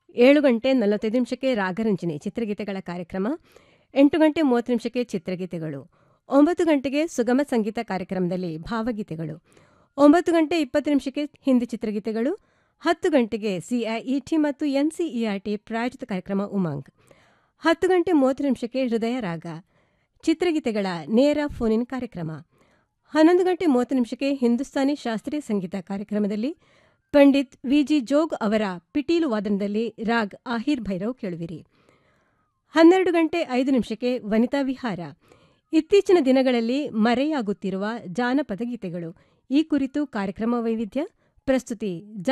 ಏಳು ಗಂಟೆ ನಲವತ್ತೈದು ನಿಮಿಷಕ್ಕೆ ರಾಗರಂಜನಿ ಚಿತ್ರಗೀತೆಗಳ ಕಾರ್ಯಕ್ರಮ ಎಂಟು ಗಂಟೆ ಮೂವತ್ತು ನಿಮಿಷಕ್ಕೆ ಚಿತ್ರಗೀತೆಗಳು ಒಂಬತ್ತು ಗಂಟೆಗೆ ಸುಗಮ ಸಂಗೀತ ಕಾರ್ಯಕ್ರಮದಲ್ಲಿ ಭಾವಗೀತೆಗಳು ಒಂಬತ್ತು ಗಂಟೆ ಇಪ್ಪತ್ತು ನಿಮಿಷಕ್ಕೆ ಹಿಂದಿ ಚಿತ್ರಗೀತೆಗಳು ಹತ್ತು ಗಂಟೆಗೆ ಸಿಐಇಟಿ ಮತ್ತು ಎನ್ಸಿಇಆರ್ಟಿ ಪ್ರಾಯೋಜಿತ ಕಾರ್ಯಕ್ರಮ ಉಮಾಂಗ್ ಹತ್ತು ಗಂಟೆ ಮೂವತ್ತು ನಿಮಿಷಕ್ಕೆ ಹೃದಯ ರಾಗ ಚಿತ್ರಗೀತೆಗಳ ನೇರ ಫೋನಿನ್ ಕಾರ್ಯಕ್ರಮ ಹನ್ನೊಂದು ಗಂಟೆ ಮೂವತ್ತು ನಿಮಿಷಕ್ಕೆ ಹಿಂದೂಸ್ತಾನಿ ಶಾಸ್ತ್ರೀಯ ಸಂಗೀತ ಕಾರ್ಯಕ್ರಮದಲ್ಲಿ ಪಂಡಿತ್ ವಿಜಿ ಜೋಗ್ ಅವರ ಪಿಟೀಲು ವಾದನದಲ್ಲಿ ರಾಗ್ ಆಹಿರ್ ಭೈರವ್ ಕೇಳುವಿರಿ ಹನ್ನೆರಡು ಗಂಟೆ ಐದು ನಿಮಿಷಕ್ಕೆ ವನಿತಾ ವಿಹಾರ ಇತ್ತೀಚಿನ ದಿನಗಳಲ್ಲಿ ಮರೆಯಾಗುತ್ತಿರುವ ಜಾನಪದ ಗೀತೆಗಳು ಈ ಕುರಿತು ಕಾರ್ಯಕ್ರಮ ವೈವಿಧ್ಯ ಪ್ರಸ್ತುತಿ